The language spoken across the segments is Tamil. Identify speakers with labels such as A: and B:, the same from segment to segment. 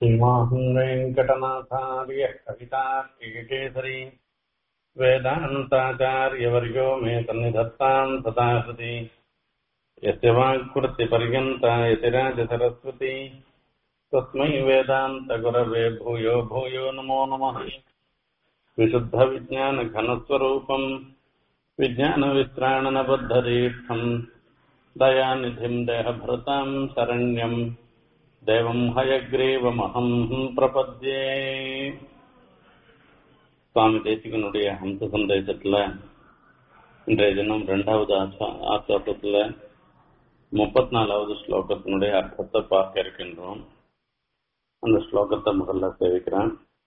A: श्रीमान् वेङ्कटनाथार्य कवितार्किकेसरी वेदान्ताचार्यवर्यो मे सन्निधत्ताम् तथा हृदि यस्य वाक्कृत्यपर्यन्ता यतिराजसरस्वती तस्मै वेदान्तगुरवे भूयो भूयो नमो नमः विशुद्धविज्ञानघनस्वरूपम् विज्ञानवित्राणनबद्धदीक्षम् दयानिधिम् देहभृताम् शरण्यम् தேவம் ஹயக்ரீவமகம் பிரபத்யே சுவாமி தேசிகனுடைய ஹம்ச சந்தேசத்துல இன்றைய தினம் இரண்டாவது ஆச்சாரத்துல முப்பத்தி நாலாவது ஸ்லோகத்தினுடைய அர்த்தத்தை பார்க்க இருக்கின்றோம் அந்த ஸ்லோகத்தை முதல்ல சேவிக்கிறேன்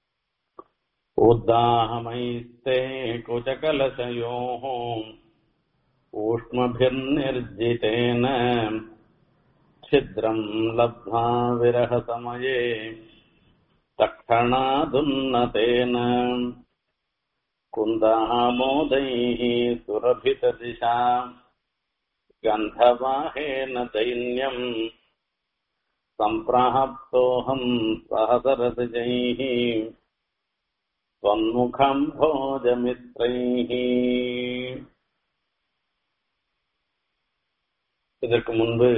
A: உத்தாஹமைஸ்தே குஜகலசயோः ऊष्मभिर्निर्जितेन छिद्रम् लब्ध्वा विरहसमये तक्षणादुन्नतेन कुन्दामोदैः सुरभितदिशा गन्धवाहेन दैन्यम् सम्प्राप्तोऽहम् सहसरसिजैः त्वन्मुखम् भोजमित्रैः இதற்கு முன்பு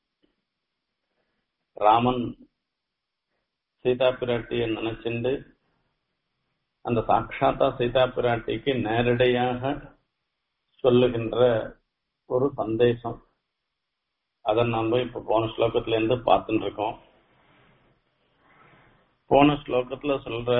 A: ராமன் சீதா பிராட்டியை நினைச்சுண்டு அந்த சாட்சாத்தா சீதா பிராட்டிக்கு நேரடியாக சொல்லுகின்ற ஒரு சந்தேசம் அதை நம்ம இப்ப போன ஸ்லோகத்துல இருந்து பார்த்துட்டு இருக்கோம் போன ஸ்லோகத்துல சொல்ற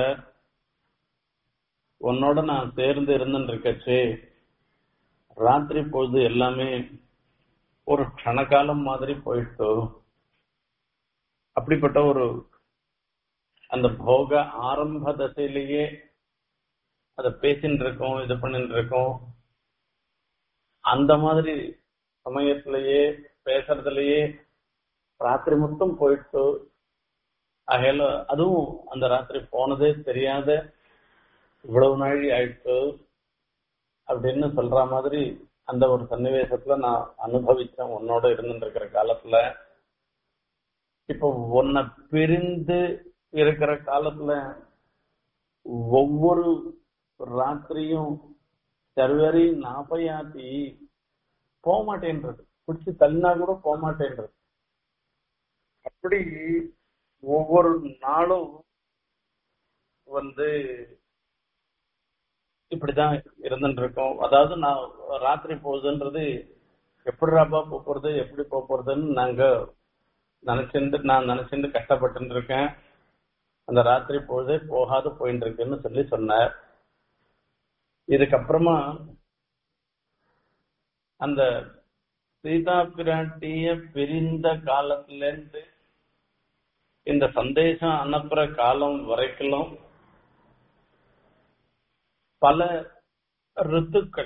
A: உன்னோட நான் சேர்ந்து இருந்துட்டு இருக்கச்சு ராத்திரி பொழுது எல்லாமே ஒரு க்ஷணகாலம் மாதிரி போயிட்டு அப்படிப்பட்ட ஒரு அந்த போக ஆரம்ப தசையிலேயே அத பேசிட்டு இருக்கோம் இது பண்ணிட்டு இருக்கோம் அந்த மாதிரி சமயத்திலேயே பேசுறதுலயே ராத்திரி மொத்தம் போயிட்டு ஆகையில அதுவும் அந்த ராத்திரி போனதே தெரியாத இவ்வளவு நாழி ஆயிட்டு அப்படின்னு சொல்ற மாதிரி அந்த ஒரு சன்னிவேசத்துல நான் அனுபவிச்சேன் உன்னோட இருந்துட்டு இருக்கிற காலத்துல இப்போ உன்னை பிரிந்து இருக்கிற காலத்துல ஒவ்வொரு ராத்திரியும் சர்வரி நாப்பையாத்தி போக மாட்டேன்றது பிடிச்சி தள்ளினா கூட போக மாட்டேன்றது அப்படி ஒவ்வொரு நாளும் வந்து இப்படிதான் இருந்துட்டு இருக்கோம் அதாவது நான் ராத்திரி போகுதுன்றது எப்படி ராபா போறது எப்படி போறதுன்னு நாங்க நினைச்சிருந்து நான் நினைச்சிருந்து கஷ்டப்பட்டு இருக்கேன் அந்த ராத்திரி பொழுதே போகாது போயிட்டு இருக்குன்னு சொல்லி சொன்னார் இதுக்கப்புறமா அந்த சீதா பிராட்டிய பிரிந்த காலத்துல இருந்து இந்த சந்தேசம் அனுப்புற காலம் வரைக்கும் பல ரித்துக்கள்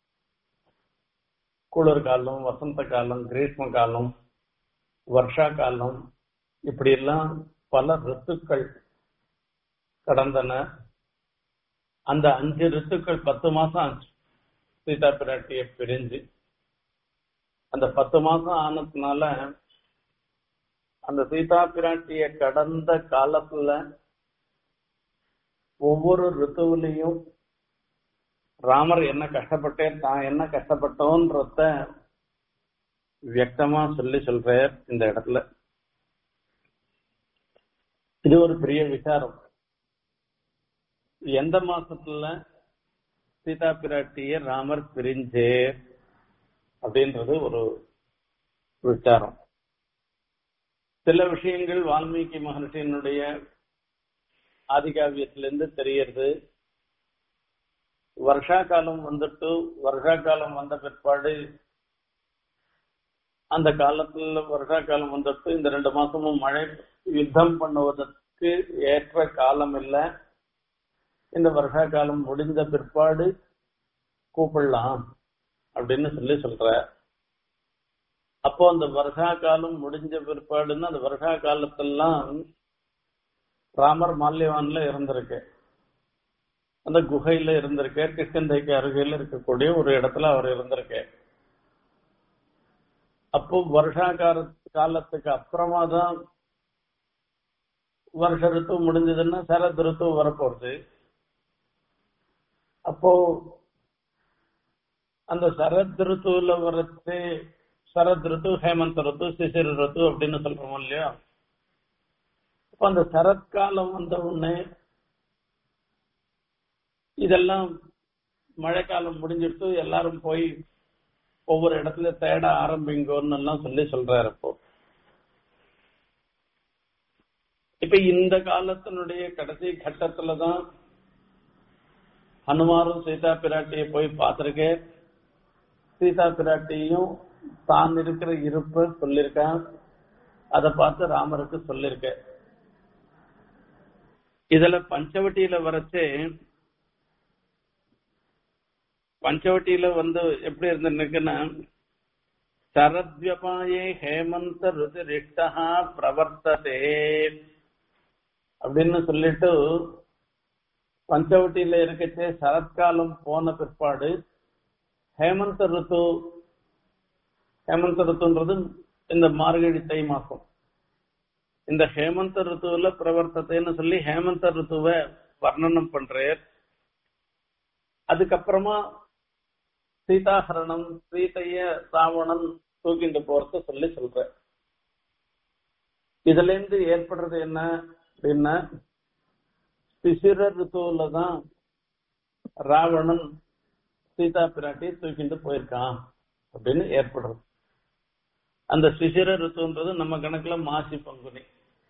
A: குளிர்காலம் வசந்த காலம் கிரீஷ்ம காலம் வருஷா காலம் இப்படி எல்லாம் பல ரித்துக்கள் கடந்தன அந்த அஞ்சு ரித்துக்கள் பத்து மாசம் ஆச்சு சீதா பிராட்டிய பிரிஞ்சு அந்த பத்து மாசம் ஆனதுனால அந்த சீதா பிராட்டிய கடந்த காலத்துல ஒவ்வொரு ரித்துவிலையும் ராமர் என்ன கஷ்டப்பட்டேன் தான் என்ன கஷ்டப்பட்டோன்றத வியக்தமா சொல்லி சொல்றார் இந்த இடத்துல இது ஒரு பெரிய விசாரம் எந்த மாசத்துல சீதா பிராட்டிய ராமர் பிரிஞ்சே அப்படின்றது ஒரு விசாரம் சில விஷயங்கள் வால்மீகி மகர்ஷியினுடைய ஆதிகாவியத்திலிருந்து தெரியறது வருஷா காலம் வந்துட்டு வருஷா காலம் வந்த பிற்பாடு அந்த காலத்துல வருஷா காலம் வந்துட்டு இந்த ரெண்டு மாசமும் மழை யுத்தம் பண்ணுவதற்கு ஏற்ற காலம் இல்லை இந்த வருஷா காலம் முடிந்த பிற்பாடு கூப்பிடலாம் அப்படின்னு சொல்லி சொல்ற அப்போ அந்த வருஷா காலம் முடிஞ்ச பிற்பாடுன்னு அந்த வருஷா காலத்தெல்லாம் ராமர் மால்யவான்ல இருந்திருக்கு அந்த குகையில இருந்திருக்க கிருஷ்ணந்தைக்கு அருகில் இருக்கக்கூடிய ஒரு இடத்துல அவர் இருந்திருக்கு அப்போ வருஷா கால காலத்துக்கு அப்புறமா தான் வருஷ ரித்து முடிஞ்சதுன்னா சரத் ரித்து வரப்போறது அப்போ அந்த சரத் ரித்துவில் வரது சரத் ரித்து ஹேமந்த் ரித்து சிசிர ரித்து அப்படின்னு சொல்றோம் இல்லையா அப்ப அந்த சரத்காலம் வந்த உடனே இதெல்லாம் மழைக்காலம் முடிஞ்சிட்டு எல்லாரும் போய் ஒவ்வொரு இடத்துல தேட ஆரம்பிங்கோன்னு எல்லாம் சொல்லி சொல்றாரு இப்போ இப்ப இந்த காலத்தினுடைய கடைசி கட்டத்துலதான் ஹனுமாரும் சீதா பிராட்டியை போய் பார்த்திருக்கேன் சீதா பிராட்டியும் தான் இருக்கிற இருப்பை சொல்லியிருக்கான் அதை பார்த்து ராமருக்கு சொல்லியிருக்கேன் இதுல பஞ்சவட்டியில வரச்சே பஞ்சவட்டியில வந்து எப்படி இருந்துருக்குன்னா சரத்வபாயே ஹேமந்த ருதிரிஷ்டா பிரவர்த்ததே அப்படின்னு சொல்லிட்டு பஞ்சவட்டியில இருக்கச்சே சரத்காலம் போன பிற்பாடு ஹேமந்த ருத்து ஹேமந்த ருத்துன்றது இந்த மார்கழி தை மாசம் இந்த ஹேமந்த ருத்துவுல பிரவர்த்தத்தைன்னு சொல்லி ஹேமந்த ருத்துவ வர்ணனம் பண்றார் அதுக்கப்புறமா சீதாஹரணம் சீதைய ராவணன் தூக்கிட்டு போறத சொல்லி சொல்ற இதுல இருந்து ஏற்படுறது என்ன அப்படின்னா சிசிர ரித்துவுல தான் ராவணன் சீதா பிராட்டியை தூக்கிட்டு போயிருக்கான் அப்படின்னு ஏற்படுறது அந்த சிசிர ரித்துன்றது நம்ம கணக்குல மாசி பங்குனி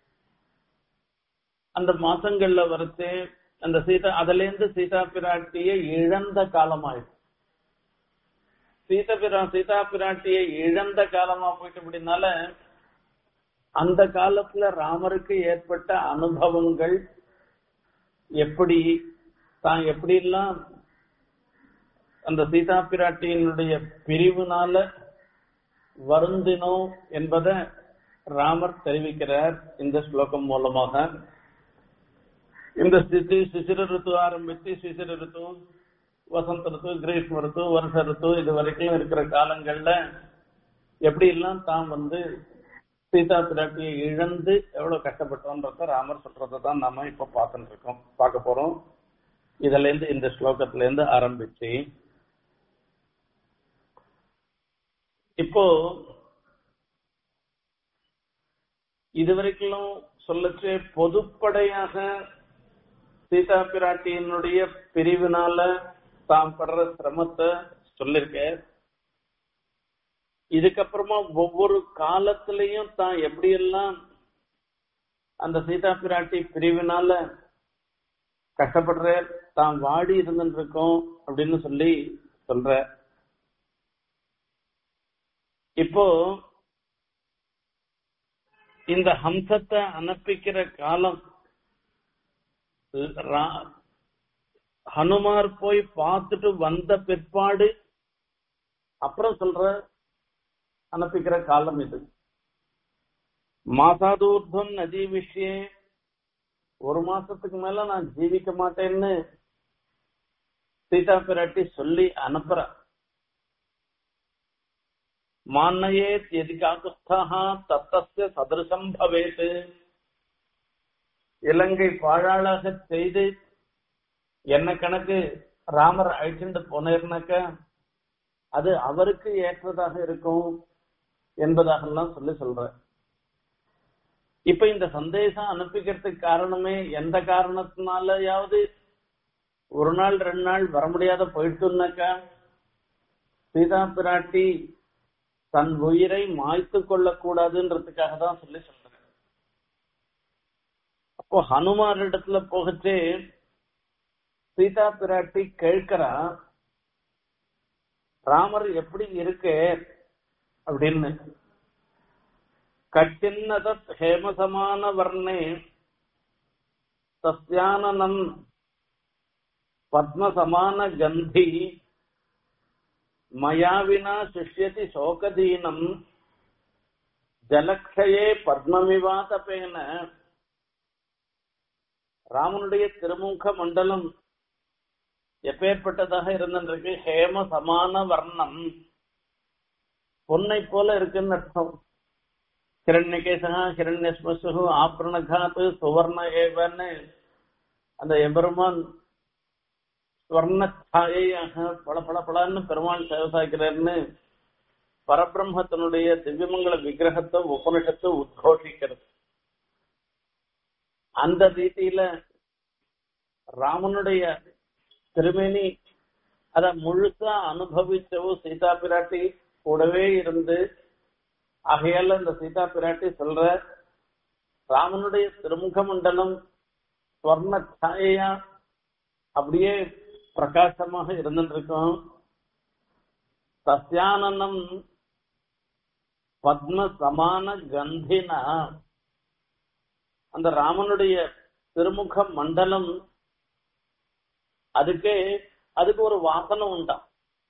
A: அந்த மாசங்கள்ல வரத்து அந்த சீதா அதுல இருந்து சீதா பிராட்டியை இழந்த காலமாயிடுச்சு சீதா பிரா சீதா பிராட்டியை இழந்த காலமா போயிட்டு அப்படின்னால அந்த காலத்துல ராமருக்கு ஏற்பட்ட அனுபவங்கள் எப்படி தான் எப்படி எல்லாம் அந்த சீதா பிராட்டியினுடைய பிரிவுனால வருந்தினோம் என்பதை ராமர் தெரிவிக்கிறார் இந்த ஸ்லோகம் மூலமாக இந்த ஸ்திதி சிசிர ரித்து ஆரம்பித்து சிசிர ரித்து வசந்த ரித்து கிரீஷ்ம ரித்து வருஷ ரித்து இது வரைக்கும் இருக்கிற காலங்கள்ல எப்படி எல்லாம் தான் வந்து சீதா பிராட்டியை இழந்து எவ்வளவு கஷ்டப்பட்டோன்றத ராமர் சொல்றதை தான் நாம இப்ப பார்த்துட்டு இருக்கோம் பார்க்க போறோம் இதுல இருந்து இந்த ஸ்லோகத்துல இருந்து ஆரம்பிச்சு இப்போ இதுவரைக்கும் சொல்லச்சே பொதுப்படையாக சீதா பிராட்டியினுடைய பிரிவினால தாம் படுற சிரமத்தை சொல்லிருக்க இதுக்கப்புறமா ஒவ்வொரு காலத்திலையும் தான் எப்படியெல்லாம் அந்த சீதா பிராட்டி பிரிவினால கஷ்டப்படுற தான் வாடி இருந்துட்டு இருக்கோம் அப்படின்னு சொல்லி சொல்ற இப்போ இந்த ஹம்சத்தை அனுப்பிக்கிற காலம் ரா- ஹனுமார் போய் பார்த்துட்டு வந்த பிற்பாடு அப்புறம் சொல்ற அனுப்பிக்கிற காலம் இது மாசாதூர்தம் நதி விஷய ஒரு மாசத்துக்கு மேல நான் ஜீவிக்க மாட்டேன்னு சீதா பிராட்டி சொல்லி அனுப்புற மான்னயேத் எதி காக்குஸ்தா தத்தஸ்ய சதிருஷம் பவேத் இலங்கை பாழாளாக செய்து என்ன கணக்கு ராமர் அழிச்சுட்டு போனேர்னாக்க அது அவருக்கு ஏற்றதாக இருக்கும் என்பதாகலாம் சொல்லி சொல்ற இப்ப இந்த சந்தேசம் அனுப்பிக்கிறதுக்கு காரணமே எந்த காரணத்தினாலயாவது ஒரு நாள் ரெண்டு நாள் வர முடியாத போயிட்டுனாக்கா சீதா பிராட்டி தன் உயிரை மாய்த்து கொள்ளக்கூடாதுன்றதுக்காக தான் சொல்லி சொல்றேன் அப்போ ஹனுமார் இடத்துல போகச்சே சீதா பிராட்டி கேட்கிறா ராமர் எப்படி இருக்கு அப்படின்னு கச்சின்னதத் ஹேமசமான வர்ணே தஸ்யானனம் பத்மசமான கந்தி மயா வினா சிஷ்யதி சோகதீனம் ஜலக்ஷயே பத்மமிவாதபேன ராமனுடைய திருமுக மண்டலம் எப்பேற்பட்டதாக இருந்திருக்கு ஹேம சமான வர்ணம் பொன்னை போல இருக்குன்னு அர்த்தம் கிரண்யகேசா கிரண்யஸ்மசு ஆப்ரணகாத்து சுவர்ண ஏவன்னு அந்த எபெருமான் ஸ்வர்ணாயையாக பல பல பலன்னு பெருமாள் சேவசாய்க்கிறார்னு பரபிரம்மத்தினுடைய திவ்யமங்கல விக்கிரகத்தை உபனிஷத்தை உத்கோஷிக்கிறது அந்த ரீதியில ராமனுடைய திருமேனி அத முழுசா அனுபவிச்சவோ சீதா பிராட்டி கூடவே இருந்து ஆகையால இந்த சீதா பிராட்டி சொல்ற ராமனுடைய திருமுக மண்டலம் ஸ்வர்ண சாயையா அப்படியே பிரகாசமாக இருந்துருக்கும் சசியானனம் பத்ம சமான கந்தினா அந்த ராமனுடைய திருமுக மண்டலம் அதுக்கே அதுக்கு ஒரு வாசனை உண்டாம்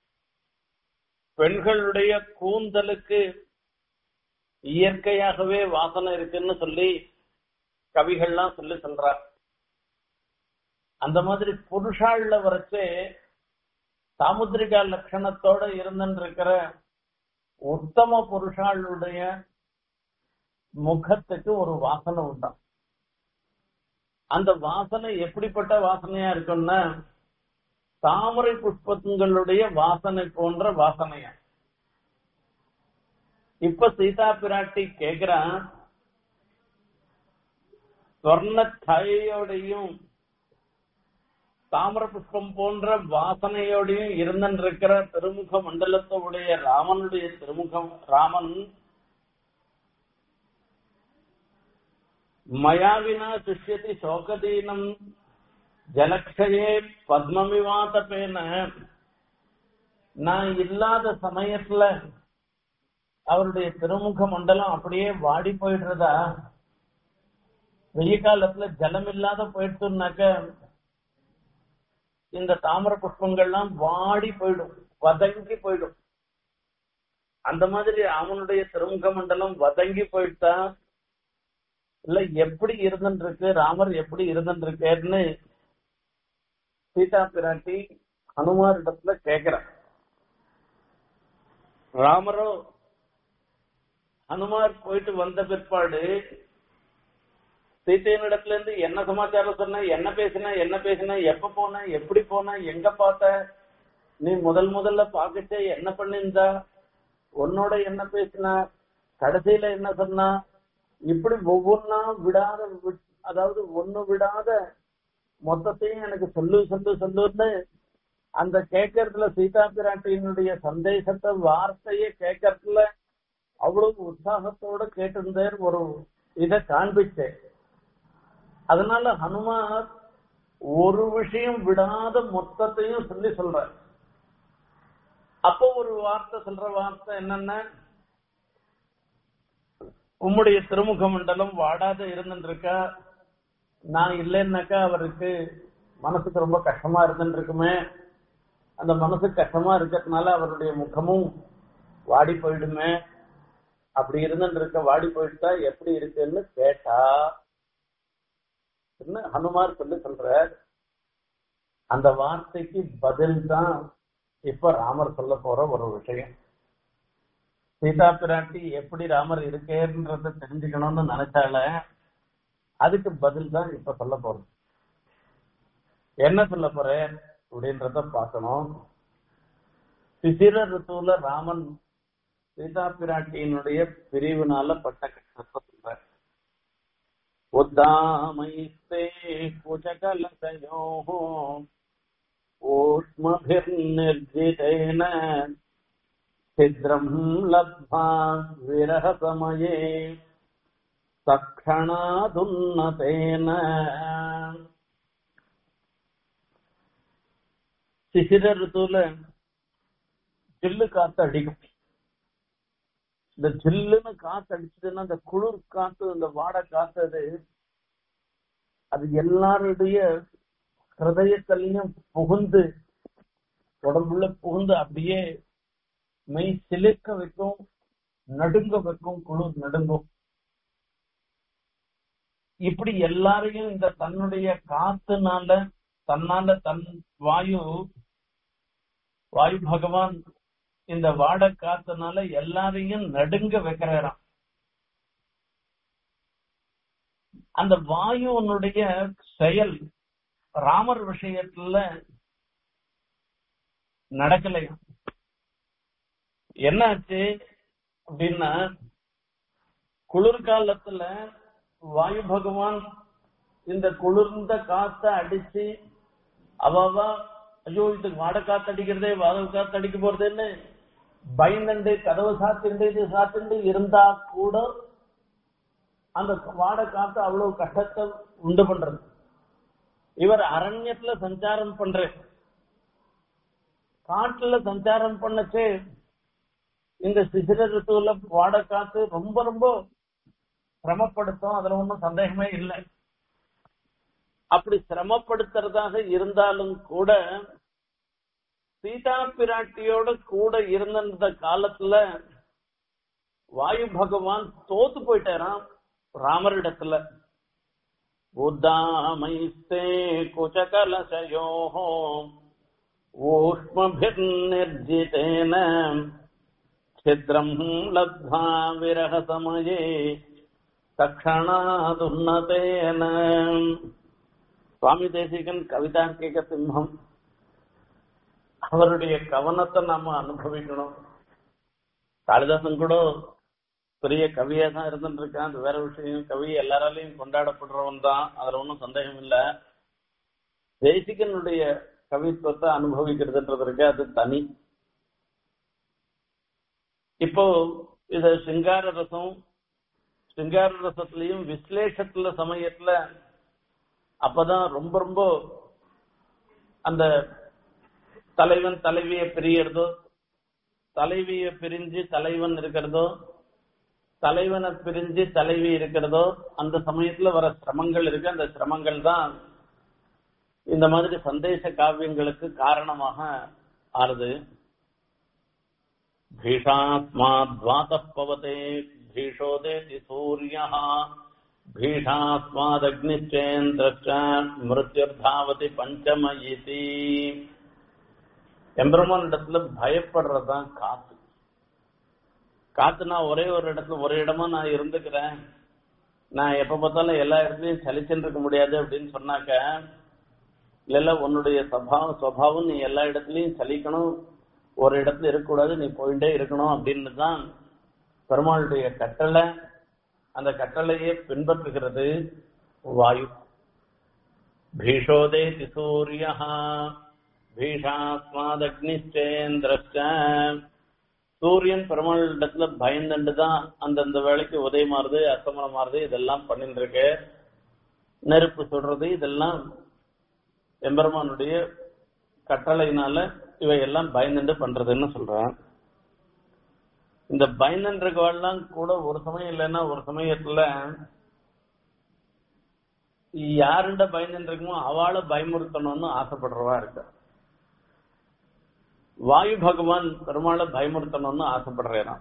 A: பெண்களுடைய கூந்தலுக்கு இயற்கையாகவே வாசனை இருக்குன்னு சொல்லி கவிகள்லாம் சொல்லி சொல்றார் அந்த மாதிரி புருஷாள்ல வரைச்சே சாமுத்திரிகா லட்சணத்தோட இருந்துருக்கிற உத்தம புருஷாளுடைய முகத்துக்கு ஒரு வாசனை உண்டாம் அந்த வாசனை எப்படிப்பட்ட வாசனையா இருக்கும்னா தாமரை புஷ்பங்களுடைய வாசனை போன்ற வாசனையா இப்ப சீதா பிராட்டி கேக்குறான் சொர்ண தாயோடையும் தாமர புஷ்பம் போன்ற வாசனையோடையும் இருந்திருக்கிற திருமுக மண்டலத்தோடைய ராமனுடைய திருமுகம் ராமன் மயாவினா சுஷ்யதி சோகதீனம் ஜலக்ஷயே பத்மமிவாதபேன நான் இல்லாத சமயத்துல அவருடைய திருமுக மண்டலம் அப்படியே வாடி போயிடுறதா வெய்ய காலத்துல ஜலம் இல்லாத போயிடுச்சுனாக்க இந்த தாமர புஷ்பங்கள்லாம் வாடி போயிடும் வதங்கி போயிடும் அந்த மாதிரி அவனுடைய திருமுக மண்டலம் வதங்கி போயிட்டா இல்ல எப்படி இருந்துருக்கு ராமர் எப்படி இருந்துருக்கேன்னு சீதா பிராட்டி ஹனுமார் இடத்துல கேக்குற ராமரோ ஹனுமார் போயிட்டு வந்த பிற்பாடு சீத்தையின் இடத்துல இருந்து என்ன சமாச்சாரம் சொன்ன என்ன பேசின என்ன பேசின எப்ப போன எப்படி போன எங்க பார்த்த நீ முதல் முதல்ல பாக்கச்சே என்ன பண்ணிருந்தா உன்னோட என்ன பேசின கடைசியில என்ன சொன்னா இப்படி ஒவ்வொன்னா விடாத வி- அதாவது ஒண்ணு விடாத மொத்தத்தையும் எனக்கு சொல்லு சொல்லு சொல்லுன்னு அந்த கேட்கறதுல சீதா பிராட்டியினுடைய சந்தேசத்தை வார்த்தையை கேட்கறதுல அவ்வளவு உற்சாகத்தோட கேட்டிருந்தார் ஒரு இதை காண்பிச்சேன் அதனால ஹனுமார் ஒரு விஷயம் விடாத மொத்தத்தையும் சொல்லி சொல்ற அப்போ ஒரு வார்த்தை சொல்ற வார்த்தை என்னன்னா உம்முடைய திருமுக மண்டலம் வாடாத இருந்துருக்கா நான் இல்லைன்னாக்கா அவருக்கு மனசுக்கு ரொம்ப கஷ்டமா இருந்துருக்குமே அந்த மனசு கஷ்டமா இருக்கிறதுனால அவருடைய முகமும் வாடி போயிடுமே அப்படி இருந்துருக்க வாடி போயிட்டா எப்படி இருக்குன்னு கேட்டா என்ன ஹனுமார் சொல்லி சொல்ற அந்த வார்த்தைக்கு பதில் தான் இப்ப ராமர் சொல்ல போற ஒரு விஷயம் சீதா பிராட்டி எப்படி ராமர் இருக்கேன்றத தெரிஞ்சுக்கணும்னு நினைச்சால அதுக்கு பதில் தான் இப்ப சொல்ல போறோம் என்ன சொல்ல போறேன் அப்படின்றத பார்க்கணும் சிசிர ரித்துவுல ராமன் சீதா பிராட்டியினுடைய பிரிவினால பட்ட கஷ்டத்தை சொல்ற உத்தாமைஸ்தே குஜகலசயோः ऊष्मभिर्निर्जितेन छिद्रम् लब्ध्वा विरहसमये तत्क्षणादुन्नतेन சிசிர ரித்துவுல ஜில்லு காத்து அடிக்கும் இந்த ஜில்லுன்னு காத்து அடிச்சதுன்னா அந்த குளிர் காத்து அந்த வாடை காத்து அது அது எல்லாருடைய ஹிருதயத்திலையும் புகுந்து உடம்புல புகுந்து அப்படியே மெய் சிலிர்க்க வைக்கும் நடுங்க வைக்கும் குளிர் நடுங்கும் இப்படி எல்லாரையும் இந்த தன்னுடைய காத்துனால தன்னால தன் வாயு வாயு பகவான் இந்த வாட காத்துனால எல்லாரையும் நடுங்க வைக்கிறாராம் அந்த வாயுவனுடைய செயல் ராமர் விஷயத்துல நடக்கலையா என்னாச்சு அப்படின்னா குளிர்காலத்துல வாயு பகவான் இந்த குளிர்ந்த காத்த அடிச்சு அவ ஐயோ இது வாட காத்து அடிக்கிறதே வாதவ காத்து அடிக்க போறதுன்னு பயந்துண்டு கதவு சாத்திண்டு இது சாத்திண்டு இருந்தா கூட அந்த வாட காத்து அவ்வளவு கஷ்டத்தை உண்டு பண்றது இவர் அரண்யத்துல சஞ்சாரம் பண்ற காட்டுல சஞ்சாரம் பண்ணச்சு இந்த சிசிர ரித்துவுல வாட காத்து ரொம்ப ரொம்ப சிரமப்படுத்தும் அதுல ஒன்றும் சந்தேகமே இல்லை அப்படி சிரமப்படுத்துறதாக இருந்தாலும் கூட சீதா பிராட்டியோட கூட இருந்த காலத்துல வாயு பகவான் தோத்து போயிட்டாராம் ராமரிடத்துல உத்தாமைஸ்தே குச்சகலசயோ ஊஷ்மபிர்நிர்ஜிதேன छिद्रम् लब्ध्वा विरहसमये தக்ஷணாதுன்னதேன சுவாமி தேசிகன் கவிதார்க்கிக சிம்மம் அவருடைய கவனத்தை நாம அனுபவிக்கணும் காளிதாசன் கூட பெரிய கவியா தான் இருந்துட்டு இருக்கான் அது வேற விஷயம் கவி எல்லாராலையும் கொண்டாடப்படுறவன் தான் அதுல ஒன்றும் சந்தேகம் இல்ல தேசிகனுடைய கவித்துவத்தை அனுபவிக்கிறதுன்றது இருக்கு அது தனி இப்போ இத சிங்கார ரசம் சிங்கார ரசத்திலையும் விஸ்லேஷத்துல சமயத்துல அப்பதான் ரொம்ப ரொம்ப அந்த தலைவன் தலைவிய பிரியறதோ தலைவிய பிரிஞ்சு தலைவன் இருக்கிறதோ தலைவனை பிரிஞ்சு தலைவி இருக்கிறதோ அந்த சமயத்துல வர சிரமங்கள் இருக்கு அந்த சிரமங்கள் தான் இந்த மாதிரி சந்தேச காவியங்களுக்கு காரணமாக ஆறுது भीषास्माद्वातः पवते भीषोदेति सूर्यः भीषास्मादग्निश्चेन्द्रश्च மிருத்யுர்தாவதி பஞ்சம இதி எம்பெருமான் இடத்துல பயப்படுறதுதான் காத்து காத்துனா ஒரே ஒரு இடத்துல ஒரு இடமா நான் இருந்துக்கிறேன் நான் எப்ப பார்த்தாலும் எல்லா இடத்துலயும் சலிச்சுட்டு இருக்க முடியாது அப்படின்னு சொன்னாக்க இல்ல இல்ல உன்னுடைய சபாவம் சுவாவம் நீ எல்லா இடத்துலயும் சலிக்கணும் ஒரு இடத்துல இருக்கக்கூடாது நீ போயிட்டே இருக்கணும் அப்படின்னு தான் பெருமாளுடைய கட்டளை அந்த கட்டளையை பின்பற்றுகிறது வாயு பீஷோதே சூரிய பீஷாஸ்மாதக்னிச்சேந்திரச்ச சூரியன் பெருமாள் இடத்துல பயந்துட்டு தான் அந்தந்த வேலைக்கு உதயமாறுது அஸ்தமனமாறுது இதெல்லாம் பண்ணிட்டு இருக்கு நெருப்பு சுடுறது இதெல்லாம் எம்பெருமானுடைய கட்டளையினால இவையெல்லாம் பயந்துட்டு பண்றதுன்னு சொல்றான் இந்த பயந்துன்றவெல்லாம் கூட ஒரு சமயம் இல்லைன்னா ஒரு சமயத்துல யாருண்ட பயந்துருக்குமோ அவளை பயமுறுத்தணும்னு ஆசைப்படுறவா இருக்க வாயு பகவான் பெருமாளை பயமுறுத்தணும்னு ஆசைப்படுறேன்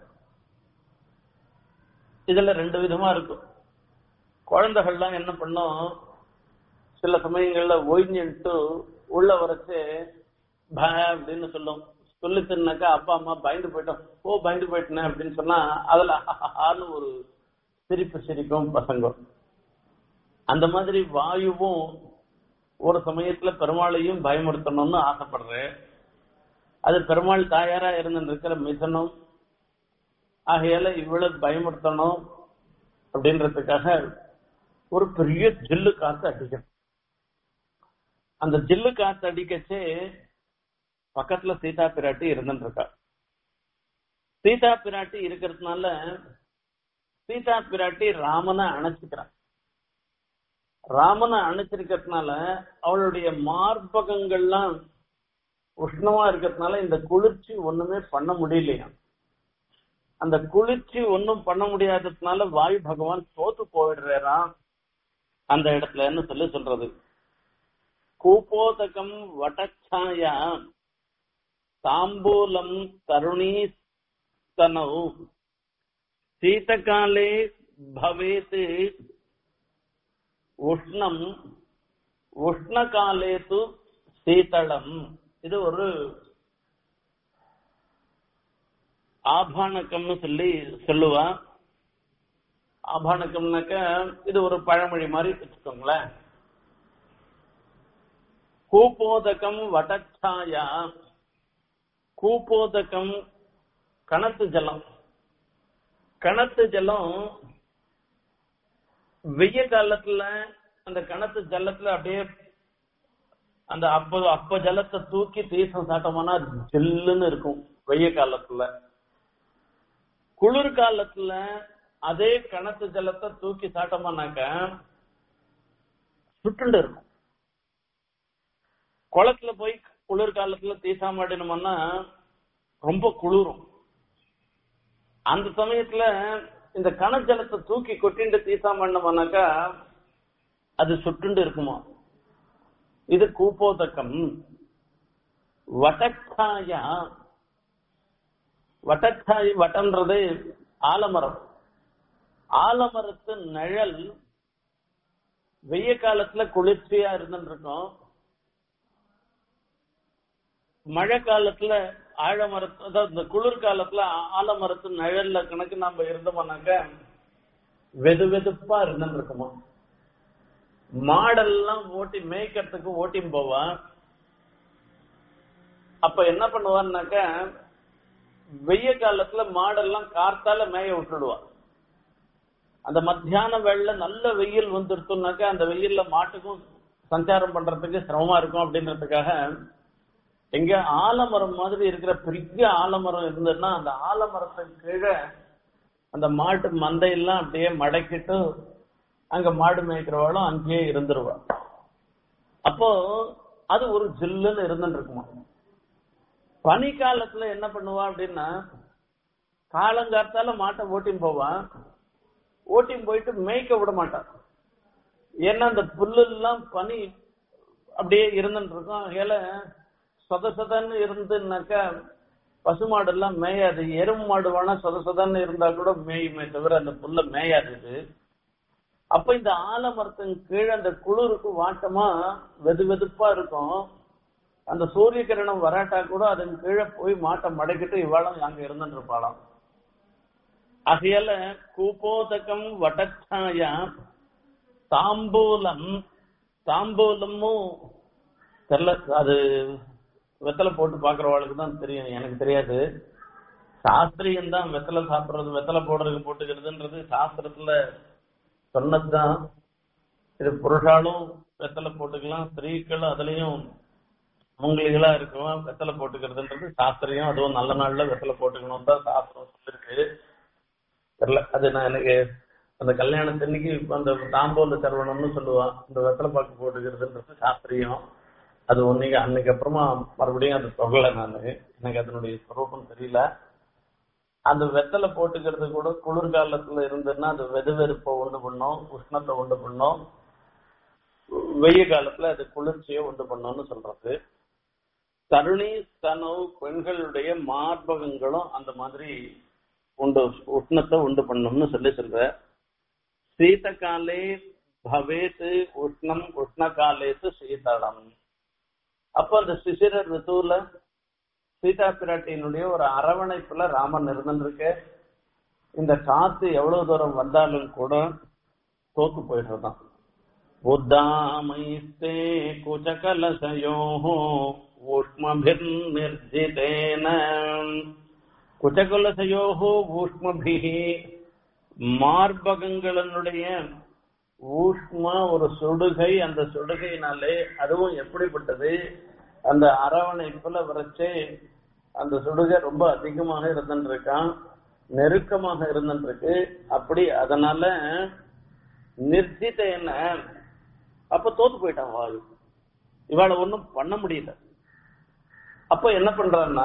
A: இதுல ரெண்டு விதமா இருக்கும் குழந்தைகள்லாம் என்ன பண்ணும் சில சமயங்கள்ல ஓய்ஞ்சிட்டு உள்ள வரைச்சு ப அப்படின்னு சொல்லும் சொல்லிச்சுனாக்கா அப்பா அம்மா பயந்து போயிட்டோம் ஓ பயந்து போயிட்டேன் அப்படின்னு சொன்னா அதுல ஆன்னு ஒரு சிரிப்பு சிரிக்கும் பசங்க அந்த மாதிரி வாயுவும் ஒரு சமயத்துல பெருமாளையும் பயமுறுத்தணும்னு ஆசைப்படுறேன் அது பெருமாள் தாயாரா இருந்து இருக்கிற மிசனும் ஆகையால இவ்வளவு பயமுறுத்தணும் அப்படின்றதுக்காக ஒரு பெரிய ஜில்லு காத்து அடிக்கணும் அந்த ஜில்லு காத்து அடிக்கச்சே பக்கத்துல சீதா பிராட்டி இருந்துட்டு இருக்கா சீதா பிராட்டி இருக்கிறதுனால சீதா பிராட்டி ராமனை அணைச்சுக்கிறான் ராமனை அணைச்சிருக்கிறதுனால அவளுடைய மார்பகங்கள்லாம் உஷ்ணமா இருக்கிறதுனால இந்த குளிர்ச்சி ஒண்ணுமே பண்ண முடியலையா அந்த குளிர்ச்சி ஒன்னும் பண்ண முடியாததுனால வாயு பகவான் தோத்து போயிடுறாராம் அந்த இடத்துலன்னு சொல்லி சொல்றது கூப்போதகம் வடச்சாயா தாம்பூலம் தருணீஸ்தனௌ சீதகாலே பவேத் உஷ்ணம் உஷ்ணகாலே து சீதளம் இது ஒரு ஆபானக்கம்னு சொல்லி சொல்லுவா ஆபானகம்னாக்க இது ஒரு பழமொழி மாதிரி வச்சுக்கோங்களேன் கூப்போதகம் வடச்சாயா கூப்போதகம் கணத்து ஜலம் கணத்து ஜலம் வெய்ய காலத்துல அந்த கணத்து ஜலத்துல அப்படியே அந்த அப்ப அப்ப ஜலத்தை தூக்கி தீர்த்தம் சாட்டோம்னா ஜில்லுன்னு இருக்கும் வெய்ய காலத்துல குளிர் காலத்துல அதே கணத்து ஜலத்தை தூக்கி சாட்டோம்னாக்க சுட்டுண்டு இருக்கும் குளத்துல போய் குளிர் காலத்துல தீசா மாட்டினோம்னா ரொம்ப குளிரும் அந்த சமயத்துல இந்த கணஜலத்தை தூக்கி கொட்டிண்டு தீசா பண்ணோம்னாக்கா அது சுட்டுண்டு இருக்குமா இது கூப்போதக்கம் வட்டச்சாயா வட்டச்சாய் வட்டன்றது ஆலமரம் ஆலமரத்து நிழல் வெய்ய காலத்துல குளிர்ச்சியா இருந்துட்டு இருக்கும் மழை காலத்துல ஆழமரத்து அதாவது இந்த குளிர் காலத்துல ஆலமரத்து நிழல்ல கணக்கு நம்ம இருந்தோம்னாக்க வெது வெதுப்பா இருந்துட்டு இருக்குமா மாடெல்லாம் ஓட்டி மேய்க்கிறதுக்கு ஓட்டின்னு போவான் அப்ப என்ன பண்ணுவான்னாக்க வெய்ய காலத்துல மாடெல்லாம் கார்த்தால மேய விட்டுடுவான் அந்த மத்தியான வேளையில நல்ல வெயில் வந்துருச்சுனாக்கா அந்த வெயில்ல மாட்டுக்கும் சஞ்சாரம் பண்றதுக்கு சிரமமா இருக்கும் அப்படின்றதுக்காக எங்க ஆலமரம் மாதிரி இருக்கிற பெரிய ஆலமரம் இருந்ததுன்னா அந்த ஆலமரத்துக்கு கீழே அந்த மாட்டு மந்தையெல்லாம் அப்படியே மடக்கிட்டு அங்க மாடு மேய்க்கிறவாளும் அங்கேயே இருந்துருவா அப்போ அது ஒரு ஜில்லுன்னு இருந்துட்டு இருக்குமா பனி காலத்துல என்ன பண்ணுவா அப்படின்னா காலங்காத்தால மாட்டை ஓட்டின்னு போவான் ஓட்டின்னு போயிட்டு மேய்க்க விட மாட்டான் ஏன்னா அந்த புல்லு எல்லாம் பனி அப்படியே இருந்துட்டு இருக்கும் ஏல சொத சொதன்னு இருந்துனாக்கா பசுமாடு எல்லாம் மேயாது எருமை மாடு வேணா சொத சொதன்னு இருந்தா கூட மேயுமே தவிர அந்த புல்ல மேயாது இது அப்ப இந்த ஆலமரத்தின் கீழே அந்த குளிருக்கு வாட்டமா வெது வெதுப்பா இருக்கும் அந்த சூரிய கிரணம் வராட்டா கூட அதன் கீழே போய் மாட்டை மடக்கிட்டு இவாளும் அங்க இருந்துட்டு இருப்பாளாம் ஆகையால கூப்போதகம் வடச்சாயா தாம்பூலம் தாம்பூலமும் தெரியல அது வெத்தலை போட்டு பாக்குறவாளுக்கு தான் தெரியும் எனக்கு தெரியாது சாஸ்திரியம் தான் வெத்தலை சாப்பிடுறது வெத்தலை போடுறதுக்கு போட்டுக்கிறதுன்றது சாஸ்திரத்துல சொன்னதுதான் இது புருஷாலும் வெத்தலை போட்டுக்கலாம் ஸ்திரீக்களும் அதுலயும் மூங்கிலிகளா இருக்கும் வெத்தலை போட்டுக்கிறதுன்றது சாஸ்திரியம் அதுவும் நல்ல நாள்ல வெத்தலை போட்டுக்கணும் தான் சாஸ்திரம் சொல்லிருக்கு தெரியல அது நான் எனக்கு அந்த கல்யாணத்தன்னைக்கு இப்ப அந்த தாம்போல சரவணம்னு சொல்லுவான் இந்த வெத்தலை பாக்கு போட்டுக்கிறதுன்றது சாஸ்திரியம் அது ஒன்னைக்கு அன்னைக்கு அப்புறமா மறுபடியும் அது சொல்லல நான் எனக்கு அதனுடைய ஸ்வரூபம் தெரியல அந்த வெத்தலை போட்டுக்கிறது கூட குளிர்காலத்துல இருந்ததுன்னா அது வெது வெறுப்பை உண்டு பண்ணும் உஷ்ணத்தை உண்டு பண்ணும் வெய்ய காலத்துல அது குளிர்ச்சியை உண்டு பண்ணும்னு சொல்றது தருணி ஸ்தனவு பெண்களுடைய மார்பகங்களும் அந்த மாதிரி உண்டு உஷ்ணத்தை உண்டு பண்ணும்னு சொல்லி சொல்ற சீத காலே பவேத் உஷ்ணம் உஷ்ண காலேத்து சீதளம் அப்போ அந்த சிசிர ரித்துவுல சீதா பிராட்டியினுடைய ஒரு அரவணைப்புல ராமன் இருந்துருக்கு இந்த காத்து எவ்வளவு தூரம் வந்தாலும் கூட தோத்து போயிடுறதான் உத்தாமைஸ்தே குச்சகலசயோ ஊஷ்மபிர் நிர்ஜிதேன குச்சகலசயோ ஊஷ்மபிகி மார்பகங்களினுடைய ஊஷ்மா ஒரு சுடுகை அந்த சுடுகையினாலே அதுவும் எப்படிப்பட்டது அந்த அரவணைப்புல வரைச்சே அந்த சுடுகை ரொம்ப அதிகமாக இருந்துருக்கான் நெருக்கமாக இருந்துருக்கு அப்படி அதனால நிர்ஜித என்ன அப்ப தோத்து போயிட்டான் வாயு இவாள ஒண்ணும் பண்ண முடியல அப்ப என்ன பண்றான்னா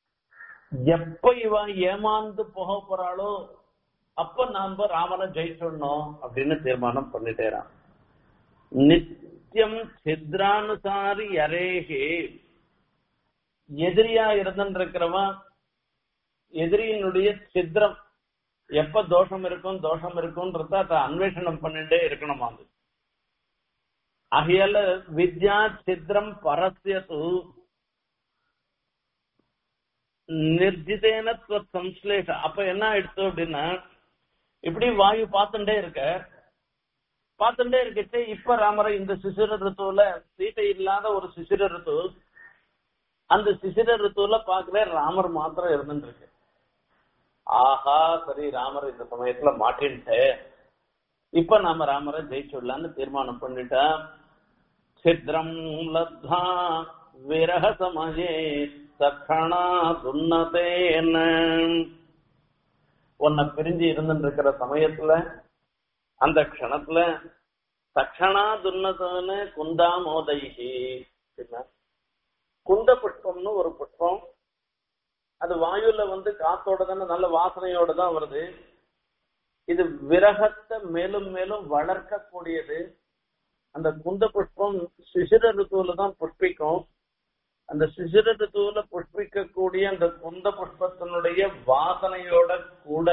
A: எப்ப இவன் ஏமாந்து போக போறாளோ அப்ப நாம ராமனை ஜெயிச்சிடணும் அப்படின்னு தீர்மானம் பண்ணிட்டேறான் நித்தியம் சித்ரானுசாரி அரேகே எதிரியா இருந்துருக்கிறவன் எதிரியினுடைய சித்திரம் எப்ப தோஷம் இருக்கும் தோஷம் இருக்கும்ன்றத அதை அன்வேஷணம் பண்ணிட்டே இருக்கணுமா அது ஆகையால வித்யா சித்திரம் பரஸ்யது நிர்ஜிதேன சம்ஸ்லேஷ அப்ப என்ன ஆயிடுச்சு அப்படின்னா இப்படி வாயு பார்த்துட்டே இருக்க பார்த்துட்டே இருக்கச்சு இப்ப ராமரை இந்த சிசிர ரித்துவுல சீட்டை இல்லாத ஒரு சிசிர ரித்து அந்த சிசிர ரித்துவுல பாக்குற ராமர் மாத்திரம் இருந்துட்டு இருக்கு ஆஹா சரி ராமர் இந்த சமயத்துல மாட்டின்ட்டு இப்ப நாம ராமரை ஜெயிச்சுடலான்னு தீர்மானம் பண்ணிட்டேன் சித்ரம் லப்தா விரக சமயே தக்கணா துன்னதேன உன்னை பிரிஞ்சு இருந்துட்டு இருக்கிற சமயத்துல அந்த க்ஷணத்துல தக்ஷணா துன்னதன குந்தா மோதைகி குந்த புஷ்பம்னு ஒரு புஷ்பம் அது வாயுல வந்து காத்தோட தானே நல்ல வாசனையோட தான் வருது இது விரகத்தை மேலும் மேலும் வளர்க்கக்கூடியது அந்த குந்த புஷ்பம் சிசிர ரித்துவில தான் புஷ்பிக்கும் அந்த சிசிர ரித்துவில புஷ்பிக்கக்கூடிய அந்த குந்த புஷ்பத்தினுடைய வாசனையோட கூட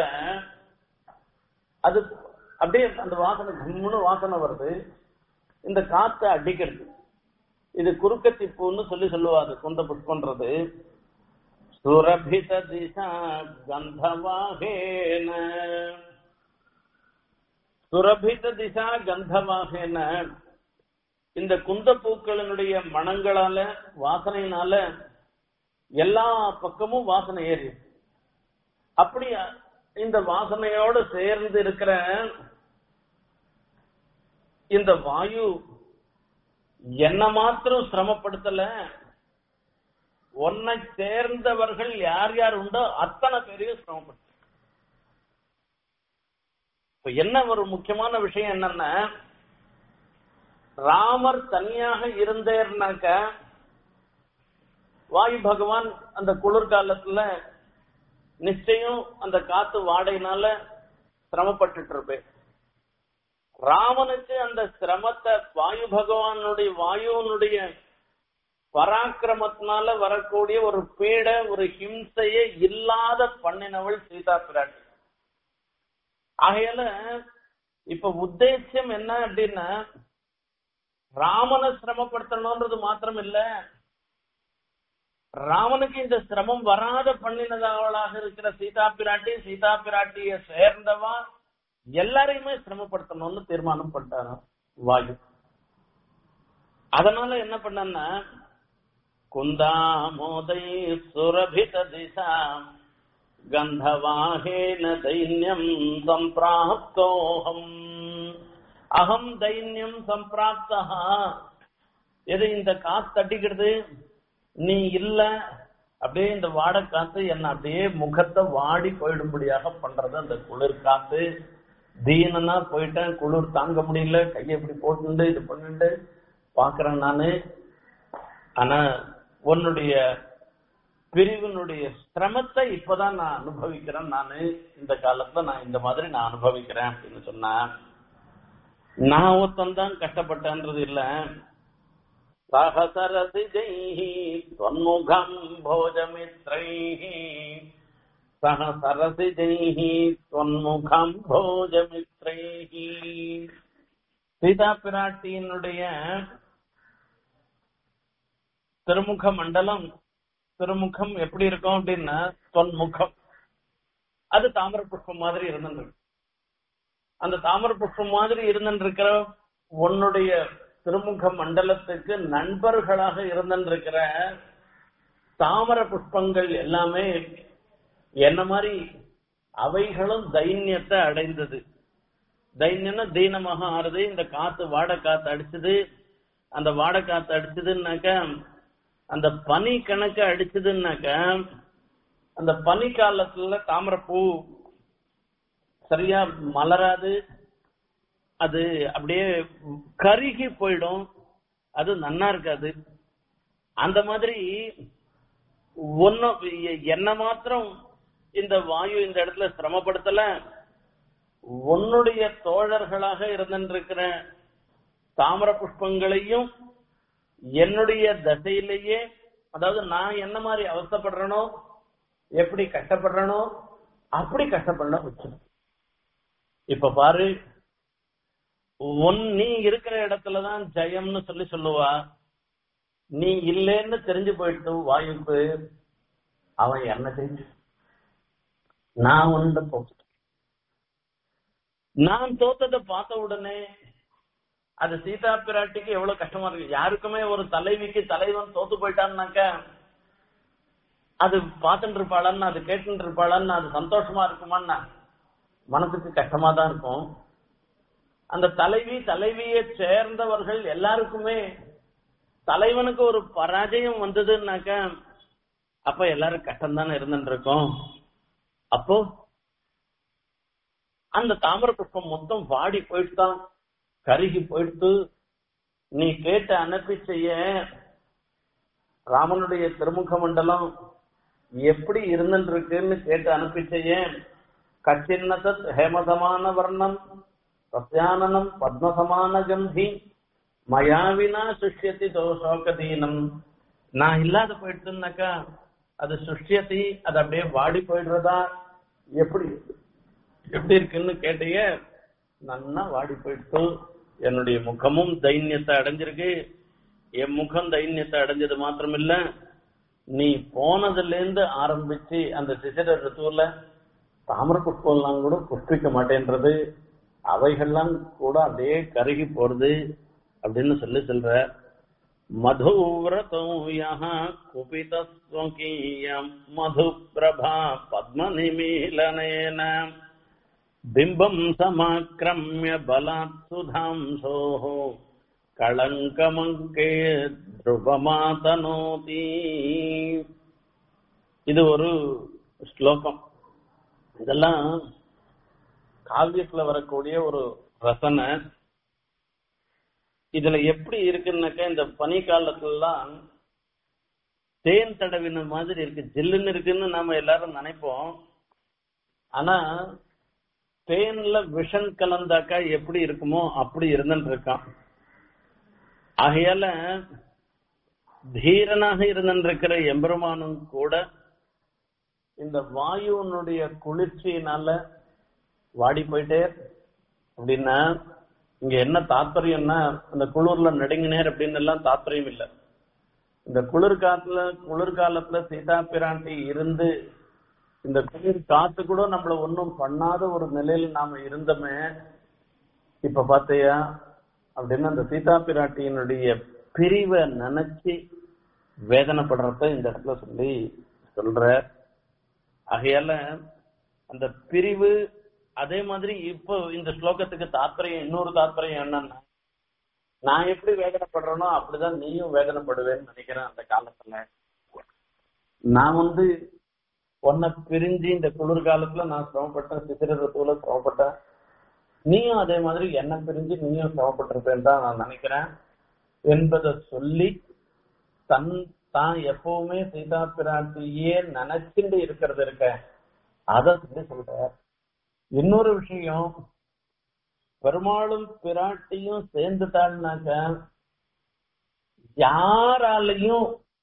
A: அது அப்படியே அந்த வாசனை கும்முன்னு வாசனை வருது இந்த காத்து அடிக்கிறது இது குறுக்கத்தி பூன்னு சொல்லி சொல்லுவாங்க குந்த புஷ்பன்றது சுரபித திசா கந்தவாகேன சுரபித திசா கந்தவாகேன இந்த குந்த பூக்களினுடைய மனங்களால வாசனையினால எல்லா பக்கமும் வாசனை ஏறி அப்படி இந்த வாசனையோட சேர்ந்து இருக்கிற இந்த வாயு என்ன மாத்திரம் சிரமப்படுத்தல உன்னை சேர்ந்தவர்கள் யார் யார் உண்டோ அத்தனை பேரையும் சிரமப்படுத்த இப்ப என்ன ஒரு முக்கியமான விஷயம் என்னன்னா ராமர் தனியாக இருந்தேர்னாக்க வாயு பகவான் அந்த குளிர்காலத்துல நிச்சயம் அந்த காத்து வாடையினால சிரமப்பட்டுட்டு இருப்பேன் ராமனுக்கு அந்த சிரமத்தை வாயு பகவானுடைய வாயுனுடைய பராக்கிரமத்தினால வரக்கூடிய ஒரு பீட ஒரு ஹிம்சையே இல்லாத பண்ணினவள் சீதா பிராட்டி ஆகையால இப்ப உத்தேசியம் என்ன அப்படின்னா ராமனை சிரமப்படுத்தணும்ன்றது மாத்திரம் இல்ல ராமனுக்கு இந்த சிரமம் வராத பண்ணினதவளாக இருக்கிற சீதா பிராட்டி சீதா பிராட்டிய சேர்ந்தவா எல்லாரையுமே சிரமப்படுத்தணும்னு தீர்மானம் பண்ணிட்டாராம் வாயு அதனால என்ன பண்ணன்னா குந்தாமோதை சுரபித திசா கந்தவாகேன தைன்யம் சம்பிராப்தோகம் அகம் தைன்யம் சம்பிராப்தா எது இந்த காத்து தட்டிக்கிறது நீ இல்ல அப்படியே இந்த வாடை காத்து என்ன அப்படியே முகத்தை வாடி போயிடும்படியாக பண்றது அந்த குளிர் காத்து தீனனா போயிட்டேன் குளிர் தாங்க முடியல கையை இப்படி போட்டுண்டு இது பண்ணிட்டு பாக்குறேன் நானு ஆனா உன்னுடைய பிரிவினுடைய சிரமத்தை இப்பதான் நான் அனுபவிக்கிறேன் நானு இந்த காலத்துல நான் இந்த மாதிரி நான் அனுபவிக்கிறேன் அப்படின்னு சொன்னா நான் ஒருத்தன் தான் கஷ்டப்பட்டேன்றது இல்ல சகசரசிஜைः त्वन्मुखम् भोजमित्रैः सहसरसिजैः त्वन्मुखम् भोजमित्रैः சீதா பிராட்டியினுடைய திருமுக மண்டலம் திருமுகம் எப்படி இருக்கும் அப்படின்னா தொன்முகம் அது தாமர புஷ்பம் மாதிரி இருந்துருக்கு அந்த தாமர புஷ்பம் மாதிரி இருந்துருக்கிற உன்னுடைய திருமுக மண்டலத்துக்கு நண்பர்களாக இருந்திருக்கிற தாமர புஷ்பங்கள் எல்லாமே என்ன மாதிரி அவைகளும் தைன்யத்தை அடைந்தது தைன்யம்னா தீனமாக ஆறுது இந்த காத்து வாடை காத்து அடிச்சது அந்த வாடை காத்து அடிச்சதுன்னாக்க அந்த பனி கணக்கு அடிச்சதுன்னாக்க அந்த பனி காலத்துல தாமரைப்பூ சரியா மலராது அது அப்படியே கருகி போயிடும் அது நன்னா இருக்காது அந்த மாதிரி ஒன்னும் என்ன மாத்திரம் இந்த வாயு இந்த இடத்துல சிரமப்படுத்தல உன்னுடைய தோழர்களாக இருந்திருக்கிற தாமர புஷ்பங்களையும் என்னுடைய தசையிலேயே அதாவது நான் என்ன மாதிரி அவஸ்தப்படுறனோ எப்படி கஷ்டப்படுறனோ அப்படி கஷ்டப்பட வச்சிடும் இப்ப பாரு உன் நீ இருக்கிற இடத்துலதான் ஜெயம்னு சொல்லி சொல்லுவா நீ இல்லைன்னு தெரிஞ்சு போயிட்டு வாயுக்கு அவன் என்ன செஞ்சு நான் உண்ட போட்டு நான் தோத்ததை பார்த்த உடனே அது சீதா பிராட்டிக்கு எவ்வளவு கஷ்டமா இருக்கு யாருக்குமே ஒரு தலைவிக்கு தலைவன் தோத்து போயிட்டான்னாக்க அது பார்த்துட்டு இருப்பாளான்னு அது கேட்டுட்டு இருப்பாளான்னு அது சந்தோஷமா இருக்குமான்னா மனசுக்கு கஷ்டமா தான் இருக்கும் அந்த தலைவி தலைவியை சேர்ந்தவர்கள் எல்லாருக்குமே தலைவனுக்கு ஒரு பராஜயம் வந்ததுன்னாக்க அப்ப எல்லாரும் கஷ்டம் தானே இருந்துட்டு இருக்கோம் அப்போ அந்த தாமர புஷ்பம் மொத்தம் வாடி போயிட்டுதான் கருகி போயிட்டு நீ கேட்ட அனுப்பி செய்ய ராமனுடைய திருமுக மண்டலம் எப்படி இருந்துட்டு இருக்குன்னு கேட்டு அனுப்பி செய்ய கச்சின்னதத் ஹேமசமான வர்ணம் பிரத்யானனம் பத்மசமான கந்தி மயாவினா சுஷ்யத்தி தோஷோகதீனம் நான் இல்லாத போயிட்டுனாக்கா அது சுஷ்யத்தி அது அப்படியே வாடி போயிடுறதா எப்படி எப்படி இருக்குன்னு கேட்டிய நன்னா வாடி போயிட்டு என்னுடைய முகமும் தைரியத்தை அடைஞ்சிருக்கு என் முகம் தைரியத்தை அடைஞ்சது மாத்திரமில்ல நீ போனதுல இருந்து ஆரம்பிச்சு அந்த சிசிர ரித்துவல தாமர புஷ்பம்லாம் கூட புஷ்பிக்க மாட்டேன்றது அவைகள்லாம் கூட அப்படியே கருகி போறது அப்படின்னு சொல்லி சொல்ற மதுவிரதோ யஹ குபிதஸ்வகீயம் மது பிரபா பத்ம நிமீலனேன பிம்பம் சமாக்கிரமிய பலாத் சுதாம்சோः களங்கமங்கே த்ருவமாதனோதி இது ஒரு ஸ்லோகம் இதெல்லாம் காவியத்துல வரக்கூடிய ஒரு ரசனை இதுல எப்படி இருக்குன்னாக்கா இந்த பனி காலத்துலலாம் தேன் தடவின மாதிரி இருக்கு ஜில்லுன்னு இருக்குன்னு நாம எல்லாரும் நினைப்போம் ஆனா தேன்ல விஷம் கலந்தாக்கா எப்படி இருக்குமோ அப்படி இருந்துட்டு இருக்கான் ஆகையால தீரனாக இருந்திருக்கிற எம்பெருமானும் கூட இந்த வாயுனுடைய குளிர்ச்சியினால வாடி போயிட்டே அப்படின்னா இங்க என்ன தாத்பரியம்னா இந்த குளிர்ல நடுங்கினேர் அப்படின்னு எல்லாம் தாத்பரியம் இல்லை இந்த குளிர்காலத்துல குளிர்காலத்துல சீதா பிராண்டி இருந்து இந்த குளிர் காத்து கூட நம்மள ஒன்றும் பண்ணாத ஒரு நிலையில நாம இருந்தோமே இப்ப பாத்தையா அப்படின்னு அந்த சீதா பிராட்டியினுடைய பிரிவை நினைச்சு வேதனைப்படுறத இந்த இடத்துல சொல்லி சொல்ற ஆகையால அந்த பிரிவு அதே மாதிரி இப்போ இந்த ஸ்லோகத்துக்கு தாத்பரியம் இன்னொரு தாத்பரியம் என்னன்னா நான் எப்படி வேதனைப்படுறேனோ அப்படிதான் நீயும் வேதனைப்படுவேன்னு நினைக்கிறேன் அந்த காலத்துல நான் வந்து உன்னை பிரிஞ்சு இந்த குளிர்காலத்துல நான் சிரமப்பட்டேன் சிசிர ಋತುல சிரமப்பட்டேன் நீயும் அதே மாதிரி என்ன பிரிஞ்சு நீயும் சிரமப்பட்டிருப்பேன் தான் நான் நினைக்கிறேன் என்பதை சொல்லி தன் தான் எப்பவுமே சீதா பிராட்டியே நினைச்சுட்டு இருக்கிறது இருக்க அத சொல்லி சொல்ற இன்னொரு விஷயம் பெருமாளும் பிராட்டியும் சேர்ந்துட்டாள்னாக்க யாராலையும்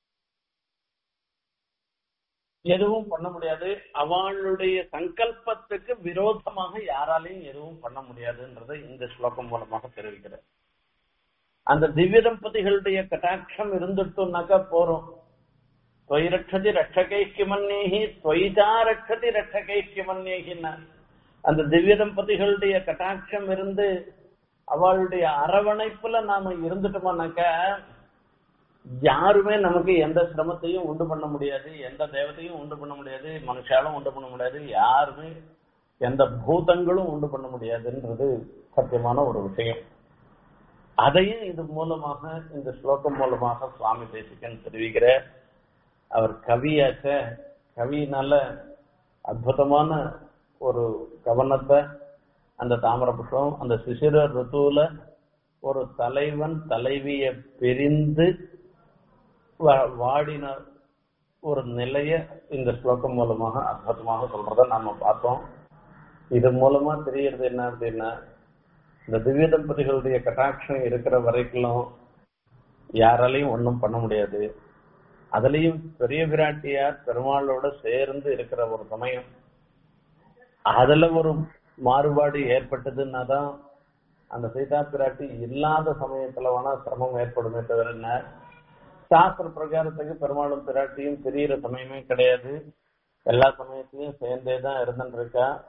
A: எதுவும் பண்ண முடியாது அவளுடைய சங்கல்பத்துக்கு விரோதமாக யாராலையும் எதுவும் பண்ண முடியாதுன்றதை இந்த ஸ்லோகம் மூலமாக தெரிவிக்கிறார் அந்த திவ்ய தம்பதிகளுடைய கட்டாட்சம் இருந்துட்டோம்னாக்கா போறோம் தொய் ரட்சதி ரட்சகை கிமன்னேகி தொய்தா ரட்சதி ரட்சகை கிமன்னேகின்னா அந்த திவ்ய தம்பதிகளுடைய கட்டாட்சம் இருந்து அவளுடைய அரவணைப்புல நாம இருந்துட்டோம்னாக்கா யாருமே நமக்கு எந்த சிரமத்தையும் உண்டு பண்ண முடியாது எந்த தேவத்தையும் உண்டு பண்ண முடியாது மனுஷாலும் உண்டு பண்ண முடியாது யாருமே எந்த பூதங்களும் உண்டு பண்ண முடியாதுன்றது சத்தியமான ஒரு விஷயம் அதையும் இது மூலமாக இந்த ஸ்லோகம் மூலமாக சுவாமி தேசிகன் தெரிவிக்கிற அவர் கவியாச்ச கவியினால அற்புதமான ஒரு கவனத்தை அந்த தாமர புஷ்பம் அந்த சிசிர ருத்துவுல ஒரு தலைவன் தலைவிய பிரிந்து வாடின ஒரு நிலைய இந்த ஸ்லோகம் மூலமாக அற்புதமாக சொல்றத நாம பார்த்தோம் இது மூலமா தெரியறது என்ன அப்படின்னா இந்த திவ்ய தம்பதிகளுடைய கட்டாட்சம் இருக்கிற வரைக்கும் யாராலையும் ஒன்றும் பண்ண முடியாது அதுலயும் பெரிய பிராட்டியார் பெருமாளோட சேர்ந்து இருக்கிற ஒரு சமயம் அதுல ஒரு மாறுபாடு ஏற்பட்டதுன்னா தான் அந்த சீதா பிராட்டி இல்லாத சமயத்துல வேணா சிரமம் ஏற்படுமே தவிர என்ன சாஸ்திர பிரகாரத்துக்கு பெருமாளும் பிராட்டியும் பிரியிற சமயமே கிடையாது எல்லா சமயத்திலையும் சேர்ந்தே தான் இருந்துட்டு இருக்கா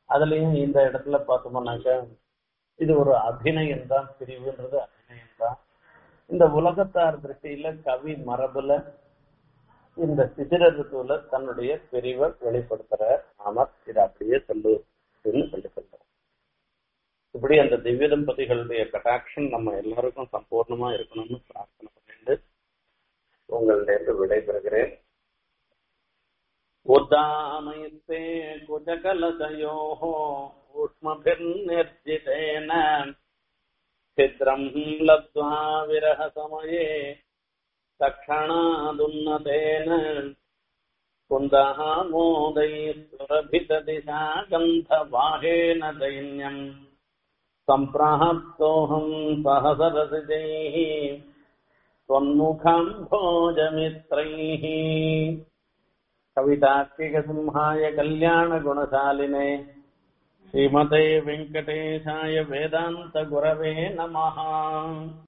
A: அதுலயும் இந்த இடத்துல பார்த்தோம்னாக்கா இது ஒரு அபிநயம் தான் பிரிவுன்றது அபிநயம் தான் இந்த உலகத்தார் திருஷ்டியில கவி மரபுல இந்த சிசிர ரித்துவில தன்னுடைய பிரிவை வெளிப்படுத்துற நாம இதை அப்படியே சொல்லுன்னு சொல்லி சொல்றோம் இப்படி அந்த திவ்ய தம்பதிகளுடைய கட்டாட்சம் நம்ம எல்லாருக்கும் சம்பூர்ணமா இருக்கணும்னு பிரார்த்தனை பண்ணிட்டு உங்களிடம் விடைபெறுகிறேன் उद्दामयित्ते कुजकलशयोः ऊष्मभिर्निर्जितेन छिद्रम् लब्ध्वा विरहसमये तक्षणादुन्नतेन कुन्दः मोदैः गन्धवाहेन दैन्यम् सम्प्राप्तोऽहम् सहसरसिजैः त्वन्मुखम् भोजमित्रैः कवितार्किकसिंहाय कल्याणगुणशालिने श्रीमते वेङ्कटेशाय वेदान्तगुरवे नमः